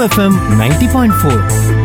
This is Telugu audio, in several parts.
FM ninety point four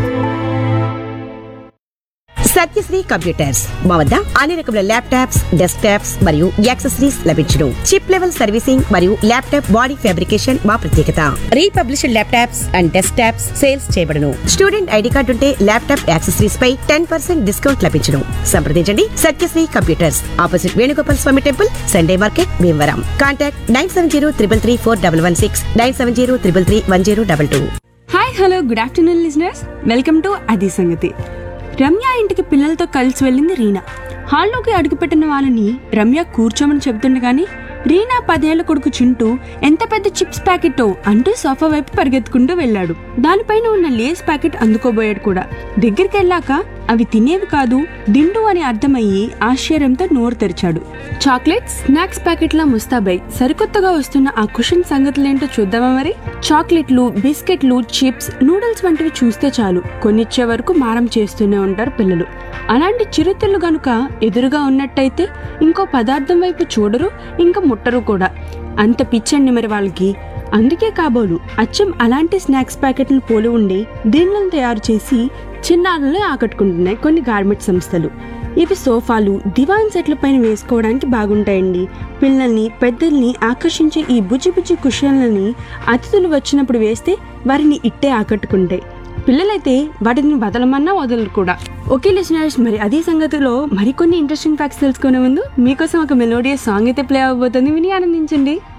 Satyasri computers మా వద్ద అన్ని రకముల ల్యాప్టాప్స్ డెస్క్ టాప్స్ మరియు యాక్సెసరీస్ లభించును చిప్ లెవెల్ సర్వీసింగ్ మరియు ల్యాప్టాప్ బాడీ ఫ్యాబ్రికేషన్ మా ప్రత్యేకత republished laptops and desktops sales చేయబడును స్టూడెంట్ ఐడి కార్డు ఉంటే ల్యాప్టాప్ యాక్సెసరీస్ పై టెన్ పర్సెంట్ డిస్కౌంట్ లభించును సంప్రదించండి Satyasri computers opposite Venugopal Swamy temple Sunday market Bhimavaram contact nine seven zero triple three four double one six nine seven zero triple three one zero double two hi hello good afternoon listeners welcome to అది సంగతి రమ్య ఇంటికి పిల్లలతో కలిసి వెళ్ళింది రీనా హాల్లోకి అడుగుపెట్టిన వాళ్ళని రమ్య కూర్చోమని చెబుతుండగాని రీనా పదేళ్ల కొడుకు చింటూ ఎంత పెద్ద చిప్స్ ప్యాకెట్టో అంటూ సోఫా వైపు పరిగెత్తుకుంటూ వెళ్ళాడు దానిపైన ఉన్న లేస్ ప్యాకెట్ అందుకోబోయాడు కూడా దగ్గరికి వెళ్ళాక అవి తినేవి కాదు దిండు అని అర్థమయ్యి ఆశ్చర్యంతో నోరు తెరిచాడు చాక్లెట్ స్నాక్స్ ప్యాకెట్ల ముస్తాబై సరికొత్తగా వస్తున్న ఆ కుషన్ సంగతులేంటో చూద్దామా మరి చాక్లెట్లు బిస్కెట్లు చిప్స్ నూడిల్స్ వంటివి చూస్తే చాలు కొన్నిచ్చే వరకు మారం చేస్తూనే ఉంటారు పిల్లలు అలాంటి చిరుతిళ్ళు గనుక ఎదురుగా ఉన్నట్టయితే ఇంకో పదార్థం వైపు చూడరు ఇంకా ముట్టరు కూడా అంత పిచ్చండి మరి వాళ్ళకి అందుకే కాబోలు అచ్చం అలాంటి స్నాక్స్ ప్యాకెట్లు పోలి ఉండి దీనిలను తయారు చేసి చిన్నారులను ఆకట్టుకుంటున్నాయి కొన్ని గార్మెంట్ సంస్థలు ఇవి సోఫాలు దివాన్ సెట్ల పైన వేసుకోవడానికి బాగుంటాయండి పిల్లల్ని పెద్దల్ని ఆకర్షించే ఈ బుజ్జి బుజ్జి కుషన్లని అతిథులు వచ్చినప్పుడు వేస్తే వారిని ఇట్టే ఆకట్టుకుంటాయి పిల్లలైతే వాటిని వదలమన్నా వదలరు కూడా ఓకే లిసనర్స్ మరి అదే సంగతిలో మరికొన్ని ఇంట్రెస్టింగ్ ఫ్యాక్ట్స్ తెలుసుకునే ముందు మీకోసం ఒక మెలోడియస్ సాంగ్ అయితే ప్లే అవబోతుంది విని ఆనందించండి